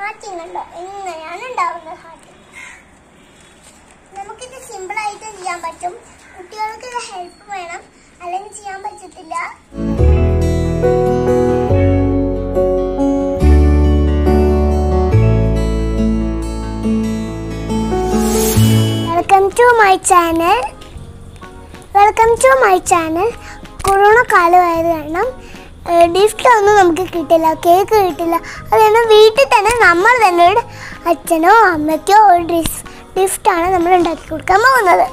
ഹാർട്ടിങ് കണ്ടോ എങ്ങനെയാണ് ഉണ്ടാവുന്നത് ഹാർട്ടിങ് നമുക്കിത് സിമ്പിൾ ആയിട്ട് ചെയ്യാൻ പറ്റും കുട്ടികൾക്ക് ഇത് ഹെൽപ്പ് വേണം അല്ലെങ്കിൽ ചെയ്യാൻ പറ്റത്തില്ല welcome to my channel welcome to my channel corona കാലമായത് കാരണം ഗിഫ്റ്റ് ഒന്നും നമുക്ക് കിട്ടില്ല കേക്ക് കിട്ടില്ല അത് കാരണം വീട്ടിൽ തന്നെ നമ്മൾ തന്നെ ഒരു അച്ഛനോ അമ്മയ്ക്കോ ഒരു ഡിസ് ഗിഫ്റ്റാണ് നമ്മൾ ഉണ്ടാക്കി കൊടുക്കാൻ പോകുന്നത്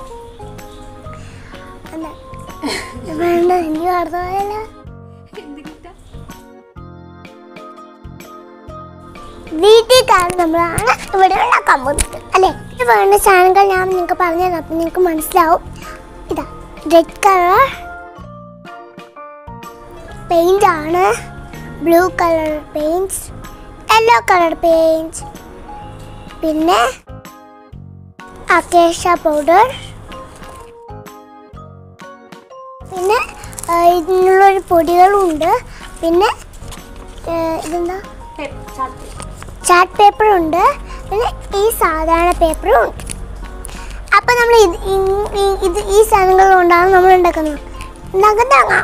അല്ല, വേണ്ട എനിക്ക് അർത്ഥമായല്ല വീട്ടിൽ കാരണം നമ്മളാണ് ഇവിടെ ഉണ്ടാക്കാൻ പോകുന്നത് അല്ലേ ഇത് വേണ്ട സാധനങ്ങൾ ഞാൻ നിങ്ങൾക്ക് പറഞ്ഞു തരാം അപ്പം നിങ്ങൾക്ക് മനസ്സിലാവും ഇതാ റെഡ് കളർ പെയിന്റ് ആണ് blue colour paints yellow colour paints പിന്നെ അക്കേഷ പൗഡർ പിന്നെ ആ, ഇതിനുള്ളൊരു പൊടികളുണ്ട് പിന്നെ ഏ, ഇതെന്താ ചാർട്ട് പേപ്പറും ഉണ്ട് പിന്നെ ഈ സാധാരണ പേപ്പറും ഉണ്ട് അപ്പൊ നമ്മൾ ഇത് ഈ- ഈ- ഇത് ഈ സാധനങ്ങൾ കൊണ്ടാണ് നമ്മൾ ഉണ്ടാക്കുന്നത് ഉണ്ടാക്കാൻ തുടങ്ങാം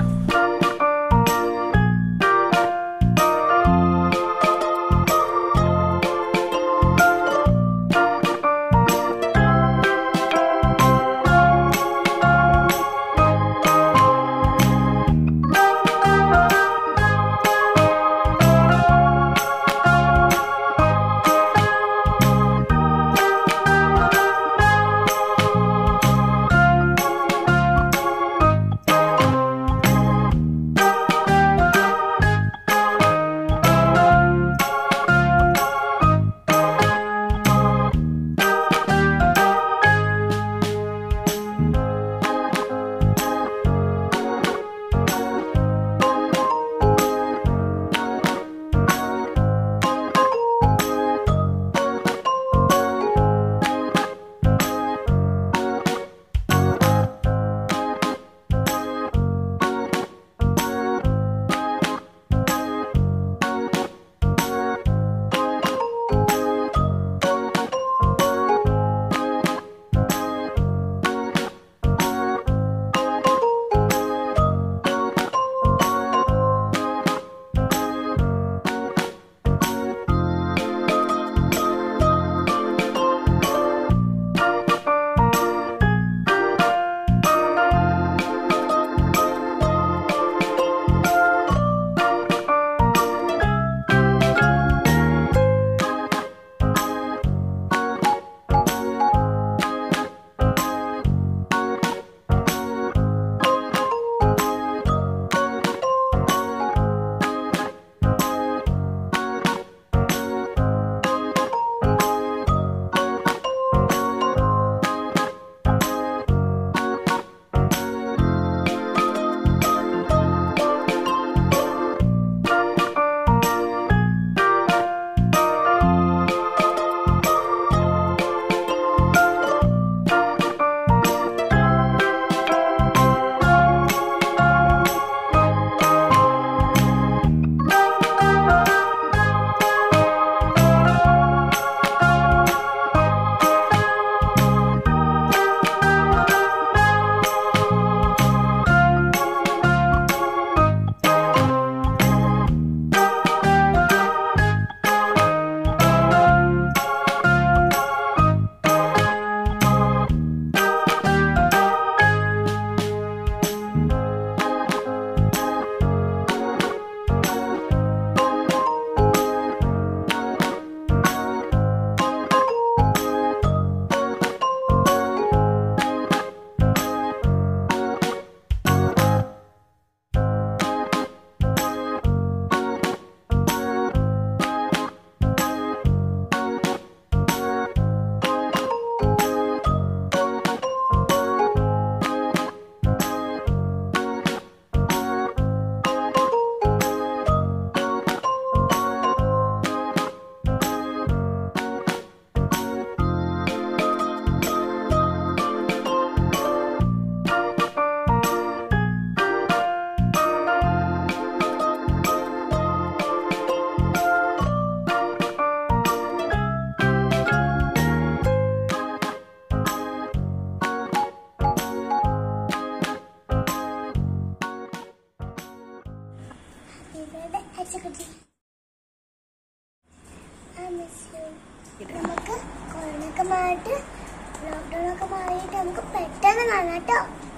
നമുക്ക് കൊറോണ ഒക്കെ മാറിയിട്ട് ലോക്ക്ഡൗൺ ഒക്കെ മാറിയിട്ട് നമുക്ക് പെട്ടെന്ന് കാണാം കേട്ടോ